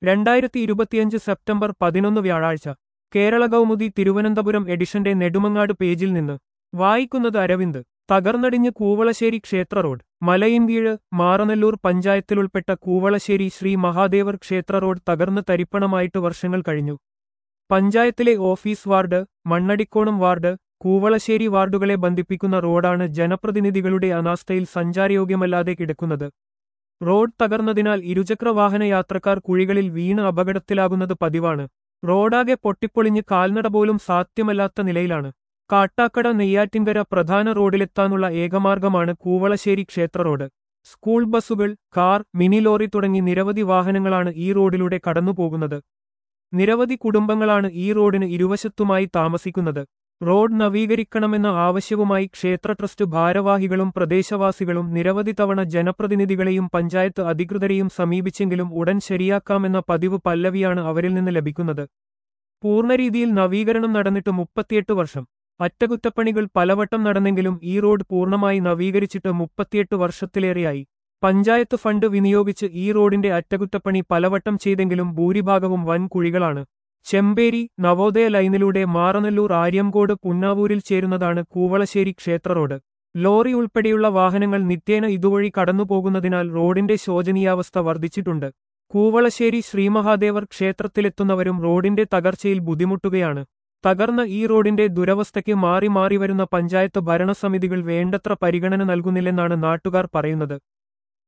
രണ്ടായിരത്തി ഇരുപത്തിയഞ്ച് സെപ്റ്റംബർ പതിനൊന്ന് വ്യാഴാഴ്ച കേരള കൗമുദി തിരുവനന്തപുരം എഡിഷന്റെ നെടുമങ്ങാട് പേജിൽ നിന്ന് വായിക്കുന്നത് അരവിന്ദ് തകർന്നടിഞ്ഞ് കൂവളശ്ശേരി ക്ഷേത്ര റോഡ് മലയിൻകീഴ് മാറനല്ലൂർ പഞ്ചായത്തിലുൾപ്പെട്ട കൂവളശ്ശേരി ശ്രീ മഹാദേവർ ക്ഷേത്ര റോഡ് തകർന്ന് തരിപ്പണമായിട്ട് വർഷങ്ങൾ കഴിഞ്ഞു പഞ്ചായത്തിലെ office ward Mannadikonam ward Koovalassery വാർഡുകളെ ബന്ധിപ്പിക്കുന്ന റോഡാണ് ജനപ്രതിനിധികളുടെ അനാസ്ഥയിൽ സഞ്ചാരയോഗ്യമല്ലാതെ കിടക്കുന്നത് റോഡ് തകർന്നതിനാൽ ഇരുചക്ര വാഹന യാത്രക്കാർ കുഴികളിൽ വീണ് അപകടത്തിലാകുന്നത് പതിവാണ് റോഡാകെ പൊട്ടിപ്പൊളിഞ്ഞ് കാൽനട പോലും സാധ്യമല്ലാത്ത നിലയിലാണ് കാട്ടാക്കട നെയ്യാറ്റിൻകര പ്രധാന റോഡിലെത്താനുള്ള ഏകമാർഗമാണ് കൂവളശ്ശേരി ക്ഷേത്ര റോഡ് സ്കൂൾ ബസ്സുകൾ കാർ മിനി ലോറി തുടങ്ങി നിരവധി വാഹനങ്ങളാണ് ഈ റോഡിലൂടെ കടന്നുപോകുന്നത് നിരവധി കുടുംബങ്ങളാണ് ഈ റോഡിന് ഇരുവശത്തുമായി താമസിക്കുന്നത് റോഡ് നവീകരിക്കണമെന്ന ആവശ്യവുമായി ക്ഷേത്ര ട്രസ്റ്റ് ഭാരവാഹികളും പ്രദേശവാസികളും നിരവധി തവണ ജനപ്രതിനിധികളെയും പഞ്ചായത്ത് അധികൃതരെയും സമീപിച്ചെങ്കിലും ഉടൻ ശരിയാക്കാമെന്ന പതിവ് പല്ലവിയാണ് അവരിൽ നിന്ന് ലഭിക്കുന്നത് പൂർണ്ണരീതിയിൽ നവീകരണം നടന്നിട്ട് മുപ്പത്തിയെട്ട് വർഷം അറ്റകുറ്റപ്പണികൾ പലവട്ടം നടന്നെങ്കിലും ഈ റോഡ് പൂർണ്ണമായി നവീകരിച്ചിട്ട് മുപ്പത്തിയെട്ട് വർഷത്തിലേറെയായി പഞ്ചായത്ത് ഫണ്ട് വിനിയോഗിച്ച് ഈ റോഡിന്റെ അറ്റകുറ്റപ്പണി പലവട്ടം ചെയ്തെങ്കിലും ഭൂരിഭാഗവും വൻ കുഴികളാണ് ചെമ്പേരി നവോദയ ലൈനിലൂടെ മാറനല്ലൂർ ആര്യംകോട് പുന്നാവൂരിൽ ചേരുന്നതാണ് കൂവളശ്ശേരി ക്ഷേത്ര റോഡ് ലോറി ഉൾപ്പെടെയുള്ള വാഹനങ്ങൾ നിത്യേന ഇതുവഴി കടന്നുപോകുന്നതിനാൽ റോഡിന്റെ ശോചനീയാവസ്ഥ വർദ്ധിച്ചിട്ടുണ്ട് കൂവളശ്ശേരി ശ്രീമഹാദേവർ ക്ഷേത്രത്തിലെത്തുന്നവരും റോഡിന്റെ തകർച്ചയിൽ ബുദ്ധിമുട്ടുകയാണ് തകർന്ന ഈ റോഡിന്റെ ദുരവസ്ഥയ്ക്ക് മാറി മാറി വരുന്ന പഞ്ചായത്ത് ഭരണസമിതികൾ വേണ്ടത്ര പരിഗണന നൽകുന്നില്ലെന്നാണ് നാട്ടുകാർ പറയുന്നത്